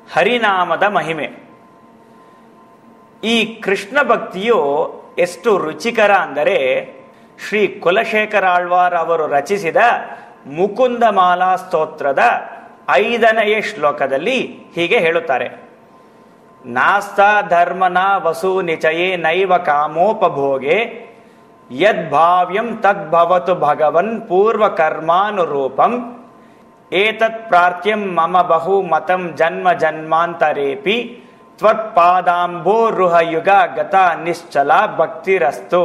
ಹರಿನಾಮದ ಮಹಿಮೆ ಈ ಕೃಷ್ಣ ಭಕ್ತಿಯು ಎಷ್ಟು ರುಚಿಕರ ಅಂದರೆ ಶ್ರೀ ಕುಲಶೇಖರಾಳ್ವಾರ್ ಅವರು ರಚಿಸಿದ ಮುಕುಂದಮಾಲಾ ಸ್ತೋತ್ರದ ಐದನೆಯ ಶ್ಲೋಕದಲ್ಲಿ ಹೀಗೆ ಹೇಳುತ್ತಾರೆ ನಾಸ್ತ ಧರ್ಮನ ವಸು ನಿಚಯೇ ನೈವ ಕಾಮೋಪಭೋಗೆ ಯದ್ಭಾವ್ಯಂ ತದ್ಭವತು ಭಗವನ್ ಪೂರ್ವ ಕರ್ಮಾನುರೂಪಂ ಏತತ್ ಪ್ರಾರ್ಥ್ಯಂ ಮಮ ಬಹು ಮತಂ ಜನ್ಮ ಜನ್ಮಾಂತರೇಪಿ ತ್ವತ್ಪಾದಾಂಬೋರುಹ ಯುಗ ಗತ ನಿಶ್ಚಲ ಭಕ್ತಿರಸ್ತು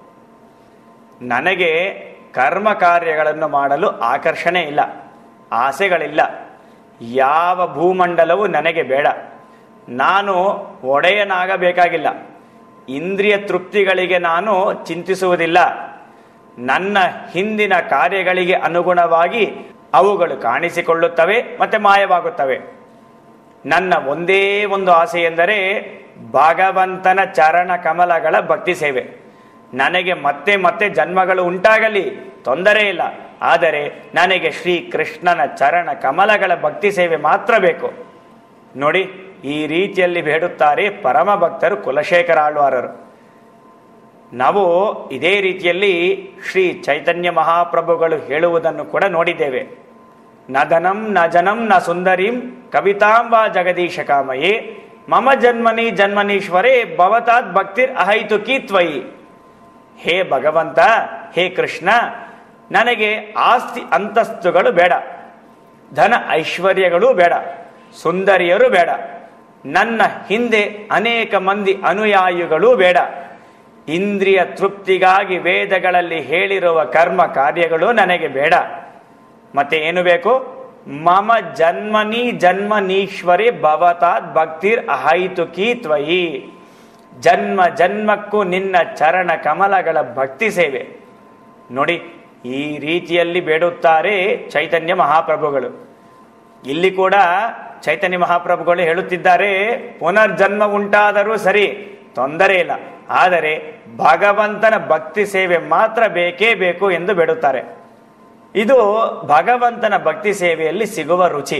ನನಗೆ ಕರ್ಮ ಕಾರ್ಯಗಳನ್ನು ಮಾಡಲು ಆಕರ್ಷಣೆ ಇಲ್ಲ ಆಸೆಗಳಿಲ್ಲ ಯಾವ ಭೂಮಂಡಲವು ನನಗೆ ಬೇಡ ನಾನು ಒಡೆಯನಾಗಬೇಕಾಗಿಲ್ಲ ಇಂದ್ರಿಯ ತೃಪ್ತಿಗಳಿಗೆ ನಾನು ಚಿಂತಿಸುವುದಿಲ್ಲ ನನ್ನ ಹಿಂದಿನ ಕಾರ್ಯಗಳಿಗೆ ಅನುಗುಣವಾಗಿ ಅವುಗಳು ಕಾಣಿಸಿಕೊಳ್ಳುತ್ತವೆ ಮತ್ತೆ ಮಾಯವಾಗುತ್ತವೆ ನನ್ನ ಒಂದೇ ಒಂದು ಆಸೆ ಎಂದರೆ ಭಗವಂತನ ಚರಣ ಕಮಲಗಳ ಭಕ್ತಿ ಸೇವೆ ನನಗೆ ಮತ್ತೆ ಮತ್ತೆ ಜನ್ಮಗಳು ಉಂಟಾಗಲಿ ತೊಂದರೆ ಇಲ್ಲ ಆದರೆ ನನಗೆ ಶ್ರೀ ಕೃಷ್ಣನ ಚರಣ ಕಮಲಗಳ ಭಕ್ತಿ ಸೇವೆ ಮಾತ್ರ ಬೇಕು ನೋಡಿ ಈ ರೀತಿಯಲ್ಲಿ ಬೇಡುತ್ತಾರೆ ಪರಮ ಭಕ್ತರು ಕುಲಶೇಖರ ಆಳ್ವಾರರು ನಾವು ಇದೇ ರೀತಿಯಲ್ಲಿ ಶ್ರೀ ಚೈತನ್ಯ ಮಹಾಪ್ರಭುಗಳು ಹೇಳುವುದನ್ನು ಕೂಡ ನೋಡಿದ್ದೇವೆ ನದನಂ ನ ಜನಂ ನ ಸುಂದರೀಂ ಕವಿತಾಂಬ ಜಗದೀಶ ಕಾಮಯೇ ಮಮ ಜನ್ಮನಿ ಜನ್ಮನೀಶ್ವರೇ ಭವತಾತ್ ಭಕ್ತಿರ್ ಅಹೈತುಕಿ ತ್ವಯಿ ಹೇ ಭಗವಂತ ಹೇ ಕೃಷ್ಣ ನನಗೆ ಆಸ್ತಿ ಅಂತಸ್ತುಗಳು ಬೇಡ ಧನ ಐಶ್ವರ್ಯಗಳು ಬೇಡ ಸುಂದರಿಯರು ಬೇಡ ನನ್ನ ಹಿಂದೆ ಅನೇಕ ಮಂದಿ ಅನುಯಾಯಿಗಳು ಬೇಡ ಇಂದ್ರಿಯ ತೃಪ್ತಿಗಾಗಿ ವೇದಗಳಲ್ಲಿ ಹೇಳಿರುವ ಕರ್ಮ ಕಾರ್ಯಗಳು ನನಗೆ ಬೇಡ ಮತ್ತೆ ಏನು ಬೇಕು ಮಮ ಜನ್ಮನಿ ಜನ್ಮನೀಶ್ವರಿ ಭವತಾತ್ ಭಕ್ತಿರ್ ಅಹೈತುಕಿ ತ್ವಯಿ ಜನ್ಮ ಜನ್ಮಕ್ಕೂ ನಿನ್ನ ಚರಣ ಕಮಲಗಳ ಭಕ್ತಿ ಸೇವೆ ನೋಡಿ ಈ ರೀತಿಯಲ್ಲಿ ಬೇಡುತ್ತಾರೆ ಚೈತನ್ಯ ಮಹಾಪ್ರಭುಗಳು ಇಲ್ಲಿ ಕೂಡ ಚೈತನ್ಯ ಮಹಾಪ್ರಭುಗಳು ಹೇಳುತ್ತಿದ್ದಾರೆ ಪುನರ್ಜನ್ಮ ಉಂಟಾದರೂ ಸರಿ ತೊಂದರೆ ಇಲ್ಲ ಆದರೆ ಭಗವಂತನ ಭಕ್ತಿ ಸೇವೆ ಮಾತ್ರ ಬೇಕೇ ಬೇಕು ಎಂದು ಬೇಡುತ್ತಾರೆ ಇದು ಭಗವಂತನ ಭಕ್ತಿ ಸೇವೆಯಲ್ಲಿ ಸಿಗುವ ರುಚಿ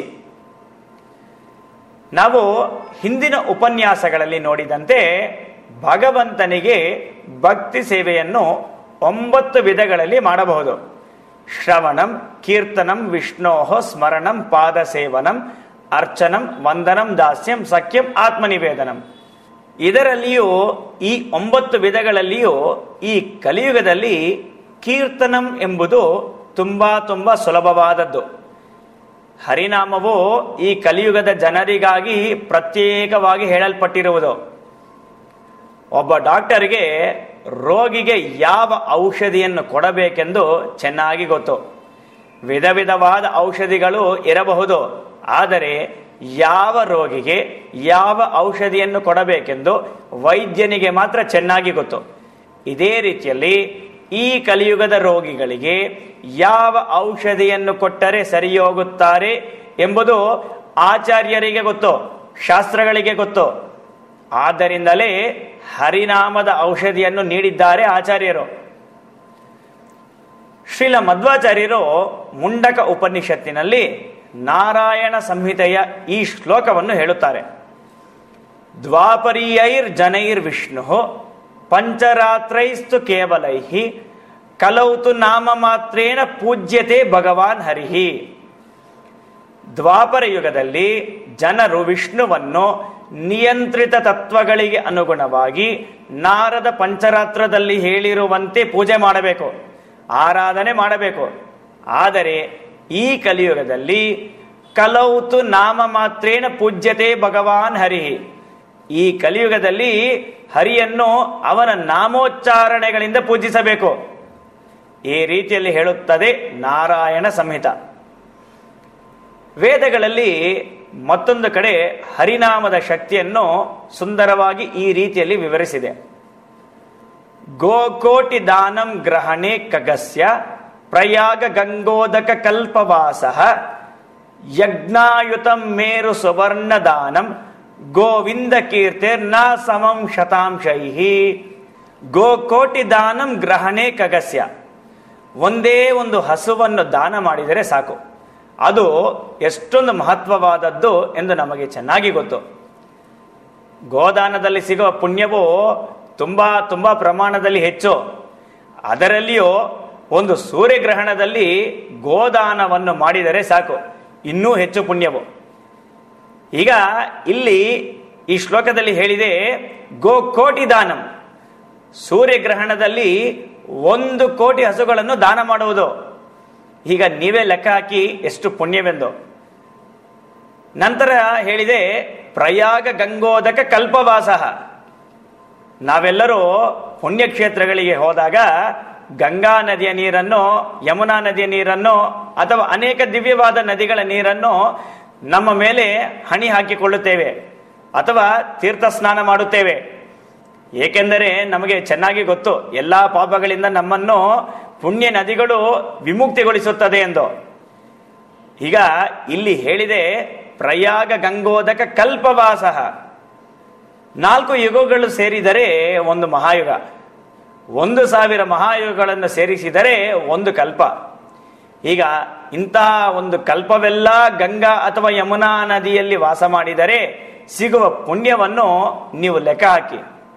ನಾವು ಹಿಂದಿನ ಉಪನ್ಯಾಸಗಳಲ್ಲಿ ನೋಡಿದಂತೆ ಭಗವಂತನಿಗೆ ಭಕ್ತಿ ಸೇವೆಯನ್ನು ಒಂಬತ್ತು ವಿಧಗಳಲ್ಲಿ ಮಾಡಬಹುದು ಶ್ರವಣಂ ಕೀರ್ತನಂ ವಿಷ್ಣೋಹ ಸ್ಮರಣಂ ಪಾದ ಸೇವನಂ ಅರ್ಚನಂ ವಂದನಂ ದಾಸ್ಯಂ ಸಖ್ಯಂ ಆತ್ಮನಿವೇದನಂ ಇದರಲ್ಲಿಯೂ ಈ ಒಂಬತ್ತು ವಿಧಗಳಲ್ಲಿಯೂ ಈ ಕಲಿಯುಗದಲ್ಲಿ ಕೀರ್ತನಂ ಎಂಬುದು ತುಂಬಾ ತುಂಬಾ ಸುಲಭವಾದದ್ದು ಹರಿನಾಮವು ಈ ಕಲಿಯುಗದ ಜನರಿಗಾಗಿ ಪ್ರತ್ಯೇಕವಾಗಿ ಹೇಳಲ್ಪಟ್ಟಿರುವುದು ಒಬ್ಬ ಡಾಕ್ಟರ್ಗೆ ರೋಗಿಗೆ ಯಾವ ಔಷಧಿಯನ್ನು ಕೊಡಬೇಕೆಂದು ಚೆನ್ನಾಗಿ ಗೊತ್ತು ವಿಧ ವಿಧವಾದ ಔಷಧಿಗಳು ಇರಬಹುದು ಆದರೆ ಯಾವ ರೋಗಿಗೆ ಯಾವ ಔಷಧಿಯನ್ನು ಕೊಡಬೇಕೆಂದು ವೈದ್ಯನಿಗೆ ಮಾತ್ರ ಚೆನ್ನಾಗಿ ಗೊತ್ತು ಇದೇ ರೀತಿಯಲ್ಲಿ ಈ ಕಲಿಯುಗದ ರೋಗಿಗಳಿಗೆ ಯಾವ ಔಷಧಿಯನ್ನು ಕೊಟ್ಟರೆ ಸರಿಯೋಗುತ್ತಾರೆ ಎಂಬುದು ಆಚಾರ್ಯರಿಗೆ ಗೊತ್ತು ಶಾಸ್ತ್ರಗಳಿಗೆ ಗೊತ್ತು ಆದ್ದರಿಂದಲೇ ಹರಿನಾಮದ ಔಷಧಿಯನ್ನು ನೀಡಿದ್ದಾರೆ ಆಚಾರ್ಯರು ಶ್ರೀಲ ಮಧ್ವಾಚಾರ್ಯರು ಮುಂಡಕ ಉಪನಿಷತ್ತಿನಲ್ಲಿ ನಾರಾಯಣ ಸಂಹಿತೆಯ ಈ ಶ್ಲೋಕವನ್ನು ಹೇಳುತ್ತಾರೆ ದ್ವಾಪರೀಯೈರ್ ಜನೈರ್ ವಿಷ್ಣು ಪಂಚರಾತ್ರೈಸ್ತು ಕೇವಲೈಹಿ ಕಲೌತು ನಾಮ ಮಾತ್ರೇಣ ಪೂಜ್ಯತೆ ಭಗವಾನ್ ಹರಿಹಿ ದ್ವಾಪರ ಯುಗದಲ್ಲಿ ಜನರು ವಿಷ್ಣುವನ್ನು ನಿಯಂತ್ರಿತ ತತ್ವಗಳಿಗೆ ಅನುಗುಣವಾಗಿ ನಾರದ ಪಂಚರಾತ್ರದಲ್ಲಿ ಹೇಳಿರುವಂತೆ ಪೂಜೆ ಮಾಡಬೇಕು ಆರಾಧನೆ ಮಾಡಬೇಕು ಆದರೆ ಈ ಕಲಿಯುಗದಲ್ಲಿ ಕಲೌತು ನಾಮ ಮಾತ್ರೇಣ ಪೂಜ್ಯತೆ ಭಗವಾನ್ ಹರಿಹಿ ಈ ಕಲಿಯುಗದಲ್ಲಿ ಹರಿಯನ್ನು ಅವನ ನಾಮೋಚ್ಚಾರಣೆಗಳಿಂದ ಪೂಜಿಸಬೇಕು ಈ ರೀತಿಯಲ್ಲಿ ಹೇಳುತ್ತದೆ ನಾರಾಯಣ ಸಂಹಿತ ವೇದಗಳಲ್ಲಿ ಮತ್ತೊಂದು ಕಡೆ ಹರಿನಾಮದ ಶಕ್ತಿಯನ್ನು ಸುಂದರವಾಗಿ ಈ ರೀತಿಯಲ್ಲಿ ವಿವರಿಸಿದೆ ಗೋಕೋಟಿ ದಾನಂ ಗ್ರಹಣೆ ಕಗಸ್ಯ ಪ್ರಯಾಗ ಗಂಗೋದಕ ಕಲ್ಪವಾಸ ಯಜ್ಞಾಯುತಂ ಮೇರು ಸುವರ್ಣ ದಾನಂ ಗೋವಿಂದ ಕೀರ್ತಿರ್ ನ ಸಮಂ ಶತಾಂಶೈ ಗೋಕೋಟಿ ದಾನಂ ಗ್ರಹಣೆ ಕಗಸ್ಯ ಒಂದೇ ಒಂದು ಹಸುವನ್ನು ದಾನ ಮಾಡಿದರೆ ಸಾಕು ಅದು ಎಷ್ಟೊಂದು ಮಹತ್ವವಾದದ್ದು ಎಂದು ನಮಗೆ ಚೆನ್ನಾಗಿ ಗೊತ್ತು ಗೋದಾನದಲ್ಲಿ ಸಿಗುವ ಪುಣ್ಯವು ತುಂಬಾ ತುಂಬಾ ಪ್ರಮಾಣದಲ್ಲಿ ಹೆಚ್ಚು ಅದರಲ್ಲಿಯೂ ಒಂದು ಸೂರ್ಯಗ್ರಹಣದಲ್ಲಿ ಗೋದಾನವನ್ನು ಮಾಡಿದರೆ ಸಾಕು ಇನ್ನೂ ಹೆಚ್ಚು ಪುಣ್ಯವು ಈಗ ಇಲ್ಲಿ ಈ ಶ್ಲೋಕದಲ್ಲಿ ಹೇಳಿದೆ ಗೋ ಕೋಟಿ ದಾನಂ ಸೂರ್ಯಗ್ರಹಣದಲ್ಲಿ ಒಂದು ಕೋಟಿ ಹಸುಗಳನ್ನು ದಾನ ಮಾಡುವುದು ಈಗ ನೀವೇ ಲೆಕ್ಕ ಹಾಕಿ ಎಷ್ಟು ಪುಣ್ಯವೆಂದು ನಂತರ ಹೇಳಿದೆ ಪ್ರಯಾಗ ಗಂಗೋದಕ ಕಲ್ಪವಾಸ ನಾವೆಲ್ಲರೂ ಪುಣ್ಯಕ್ಷೇತ್ರಗಳಿಗೆ ಹೋದಾಗ ಗಂಗಾ ನದಿಯ ನೀರನ್ನು ಯಮುನಾ ನದಿಯ ನೀರನ್ನು ಅಥವಾ ಅನೇಕ ದಿವ್ಯವಾದ ನದಿಗಳ ನೀರನ್ನು ನಮ್ಮ ಮೇಲೆ ಹಣಿ ಹಾಕಿಕೊಳ್ಳುತ್ತೇವೆ ಅಥವಾ ತೀರ್ಥ ಸ್ನಾನ ಮಾಡುತ್ತೇವೆ ಏಕೆಂದರೆ ನಮಗೆ ಚೆನ್ನಾಗಿ ಗೊತ್ತು ಎಲ್ಲಾ ಪಾಪಗಳಿಂದ ನಮ್ಮನ್ನು ಪುಣ್ಯ ನದಿಗಳು ವಿಮುಕ್ತಿಗೊಳಿಸುತ್ತದೆ ಎಂದು ಈಗ ಇಲ್ಲಿ ಹೇಳಿದೆ ಪ್ರಯಾಗ ಗಂಗೋದಕ ಕಲ್ಪವಾಸ ನಾಲ್ಕು ಯುಗಗಳು ಸೇರಿದರೆ ಒಂದು ಮಹಾಯುಗ ಒಂದು ಸಾವಿರ ಮಹಾಯುಗಗಳನ್ನು ಸೇರಿಸಿದರೆ ಒಂದು ಕಲ್ಪ ಈಗ ಇಂತಹ ಒಂದು ಕಲ್ಪವೆಲ್ಲ ಗಂಗಾ ಅಥವಾ ಯಮುನಾ ನದಿಯಲ್ಲಿ ವಾಸ ಮಾಡಿದರೆ ಸಿಗುವ ಪುಣ್ಯವನ್ನು ನೀವು ಲೆಕ್ಕ ಹಾಕಿ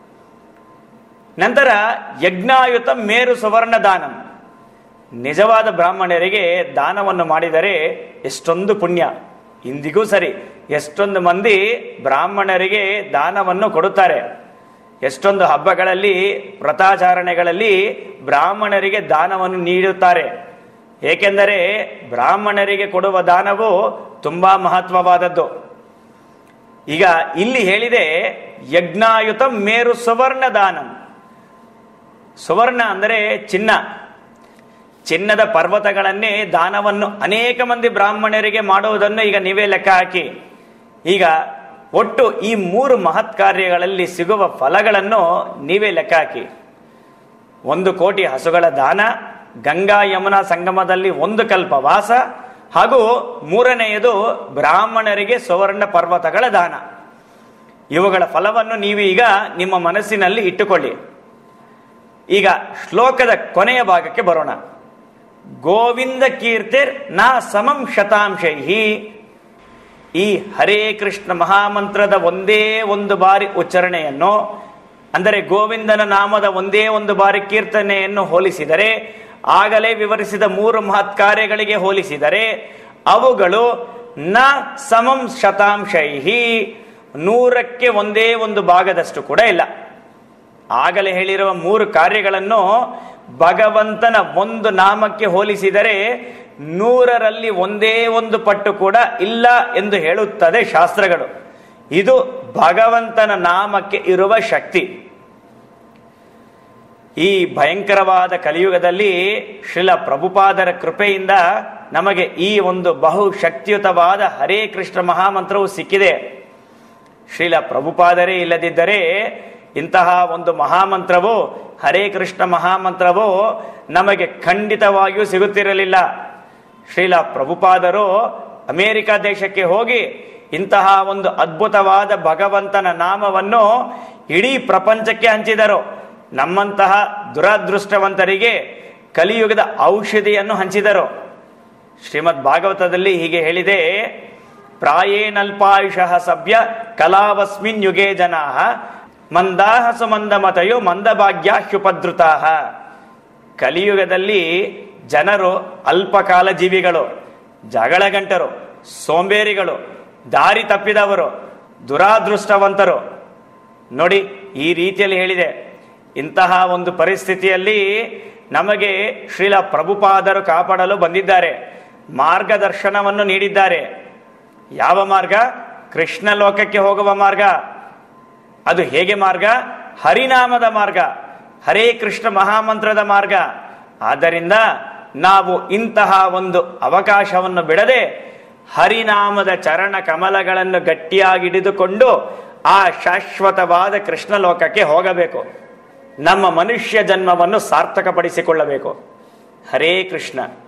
ನಂತರ ಯಜ್ಞಾಯುತ ಮೇರು ಸುವರ್ಣ ದಾನಂ ನಿಜವಾದ ಬ್ರಾಹ್ಮಣರಿಗೆ ದಾನವನ್ನು ಮಾಡಿದರೆ ಎಷ್ಟೊಂದು ಪುಣ್ಯ ಇಂದಿಗೂ ಸರಿ ಎಷ್ಟೊಂದು ಮಂದಿ ಬ್ರಾಹ್ಮಣರಿಗೆ ದಾನವನ್ನು ಕೊಡುತ್ತಾರೆ ಎಷ್ಟೊಂದು ಹಬ್ಬಗಳಲ್ಲಿ ವ್ರತಾಚರಣೆಗಳಲ್ಲಿ ಬ್ರಾಹ್ಮಣರಿಗೆ ದಾನವನ್ನು ನೀಡುತ್ತಾರೆ ಏಕೆಂದರೆ ಬ್ರಾಹ್ಮಣರಿಗೆ ಕೊಡುವ ದಾನವು ತುಂಬಾ ಮಹತ್ವವಾದದ್ದು ಈಗ ಇಲ್ಲಿ ಹೇಳಿದೆ ಯಜ್ಞಾಯುತ ಮೇರು ಸುವರ್ಣ ದಾನಂ ಸುವರ್ಣ ಅಂದರೆ ಚಿನ್ನ ಚಿನ್ನದ ಪರ್ವತಗಳನ್ನೇ ದಾನವನ್ನು ಅನೇಕ ಮಂದಿ ಬ್ರಾಹ್ಮಣರಿಗೆ ಮಾಡುವುದನ್ನು ಈಗ ನೀವೇ ಲೆಕ್ಕ ಹಾಕಿ ಈಗ ಒಟ್ಟು ಈ ಮೂರು ಮಹತ್ ಕಾರ್ಯಗಳಲ್ಲಿ ಸಿಗುವ ಫಲಗಳನ್ನು ನೀವೇ ಲೆಕ್ಕ ಹಾಕಿ ಒಂದು ಕೋಟಿ ಹಸುಗಳ ದಾನ ಗಂಗಾ ಯಮುನಾ ಸಂಗಮದಲ್ಲಿ ಒಂದು ಕಲ್ಪ ವಾಸ ಹಾಗೂ ಮೂರನೆಯದು ಬ್ರಾಹ್ಮಣರಿಗೆ ಸುವರ್ಣ ಪರ್ವತಗಳ ದಾನ ಇವುಗಳ ಫಲವನ್ನು ನೀವು ಈಗ ನಿಮ್ಮ ಮನಸ್ಸಿನಲ್ಲಿ ಇಟ್ಟುಕೊಳ್ಳಿ ಈಗ ಶ್ಲೋಕದ ಕೊನೆಯ ಭಾಗಕ್ಕೆ ಬರೋಣ ಗೋವಿಂದ ಕೀರ್ತಿರ್ ನಾ ಸಮಂ ಶತಾಂಶೈಹಿ ಈ ಹರೇ ಕೃಷ್ಣ ಮಹಾಮಂತ್ರದ ಒಂದೇ ಒಂದು ಬಾರಿ ಉಚ್ಚಾರಣೆಯನ್ನು ಅಂದರೆ ಗೋವಿಂದನ ನಾಮದ ಒಂದೇ ಒಂದು ಬಾರಿ ಕೀರ್ತನೆಯನ್ನು ಹೋಲಿಸಿದರೆ ಆಗಲೇ ವಿವರಿಸಿದ ಮೂರು ಮಹತ್ ಕಾರ್ಯಗಳಿಗೆ ಹೋಲಿಸಿದರೆ ಅವುಗಳು ನ ಸಮಂ ಶತಾಂಶೈಹಿ ನೂರಕ್ಕೆ ಒಂದೇ ಒಂದು ಭಾಗದಷ್ಟು ಕೂಡ ಇಲ್ಲ ಆಗಲೇ ಹೇಳಿರುವ ಮೂರು ಕಾರ್ಯಗಳನ್ನು ಭಗವಂತನ ಒಂದು ನಾಮಕ್ಕೆ ಹೋಲಿಸಿದರೆ ನೂರರಲ್ಲಿ ಒಂದೇ ಒಂದು ಪಟ್ಟು ಕೂಡ ಇಲ್ಲ ಎಂದು ಹೇಳುತ್ತದೆ ಶಾಸ್ತ್ರಗಳು ಇದು ಭಗವಂತನ ನಾಮಕ್ಕೆ ಇರುವ ಶಕ್ತಿ ಈ ಭಯಂಕರವಾದ ಕಲಿಯುಗದಲ್ಲಿ ಶ್ರೀಲ ಪ್ರಭುಪಾದರ ಕೃಪೆಯಿಂದ ನಮಗೆ ಈ ಒಂದು ಬಹು ಶಕ್ತಿಯುತವಾದ ಹರೇ ಕೃಷ್ಣ ಮಹಾಮಂತ್ರವು ಸಿಕ್ಕಿದೆ ಶ್ರೀಲ ಪ್ರಭುಪಾದರೇ ಇಲ್ಲದಿದ್ದರೆ ಇಂತಹ ಒಂದು ಮಹಾಮಂತ್ರವು ಹರೇ ಕೃಷ್ಣ ಮಹಾಮಂತ್ರವು ನಮಗೆ ಖಂಡಿತವಾಗಿಯೂ ಸಿಗುತ್ತಿರಲಿಲ್ಲ ಶ್ರೀಲ ಪ್ರಭುಪಾದರು ಅಮೇರಿಕ ದೇಶಕ್ಕೆ ಹೋಗಿ ಇಂತಹ ಒಂದು ಅದ್ಭುತವಾದ ಭಗವಂತನ ನಾಮವನ್ನು ಇಡೀ ಪ್ರಪಂಚಕ್ಕೆ ಹಂಚಿದರು ನಮ್ಮಂತಹ ದುರದೃಷ್ಟವಂತರಿಗೆ ಕಲಿಯುಗದ ಔಷಧಿಯನ್ನು ಹಂಚಿದರು ಶ್ರೀಮದ್ ಭಾಗವತದಲ್ಲಿ ಹೀಗೆ ಹೇಳಿದೆ ಪ್ರಾಯೇನಲ್ಪಾಯುಷಃ ಸಭ್ಯ ಕಲಾವಸ್ಮಿನ್ ಯುಗೇ ಜನಾ ಮಂದಾಹ ಸುಮಂದಮತಯೋ ಮಂದಭಾಗ್ಯಾಹ್ಯುಪದ್ರುತಾ ಕಲಿಯುಗದಲ್ಲಿ ಜನರು ಅಲ್ಪಕಾಲ ಜೀವಿಗಳು ಜಗಳಗಂಟರು ಸೋಂಬೇರಿಗಳು ದಾರಿ ತಪ್ಪಿದವರು ದುರಾದೃಷ್ಟವಂತರು ನೋಡಿ ಈ ರೀತಿಯಲ್ಲಿ ಹೇಳಿದೆ ಇಂತಹ ಒಂದು ಪರಿಸ್ಥಿತಿಯಲ್ಲಿ ನಮಗೆ ಶ್ರೀಲ ಪ್ರಭುಪಾದರು ಕಾಪಾಡಲು ಬಂದಿದ್ದಾರೆ ಮಾರ್ಗದರ್ಶನವನ್ನು ನೀಡಿದ್ದಾರೆ ಯಾವ ಮಾರ್ಗ ಕೃಷ್ಣ ಲೋಕಕ್ಕೆ ಹೋಗುವ ಮಾರ್ಗ ಅದು ಹೇಗೆ ಮಾರ್ಗ ಹರಿನಾಮದ ಮಾರ್ಗ ಹರೇ ಕೃಷ್ಣ ಮಹಾಮಂತ್ರದ ಮಾರ್ಗ ಆದ್ದರಿಂದ ನಾವು ಇಂತಹ ಒಂದು ಅವಕಾಶವನ್ನು ಬಿಡದೆ ಹರಿನಾಮದ ಚರಣ ಕಮಲಗಳನ್ನು ಗಟ್ಟಿಯಾಗಿ ಹಿಡಿದುಕೊಂಡು ಆ ಶಾಶ್ವತವಾದ ಕೃಷ್ಣ ಲೋಕಕ್ಕೆ ಹೋಗಬೇಕು ನಮ್ಮ ಮನುಷ್ಯ ಜನ್ಮವನ್ನು ಸಾರ್ಥಕಪಡಿಸಿಕೊಳ್ಳಬೇಕು ಹರೇ ಕೃಷ್ಣ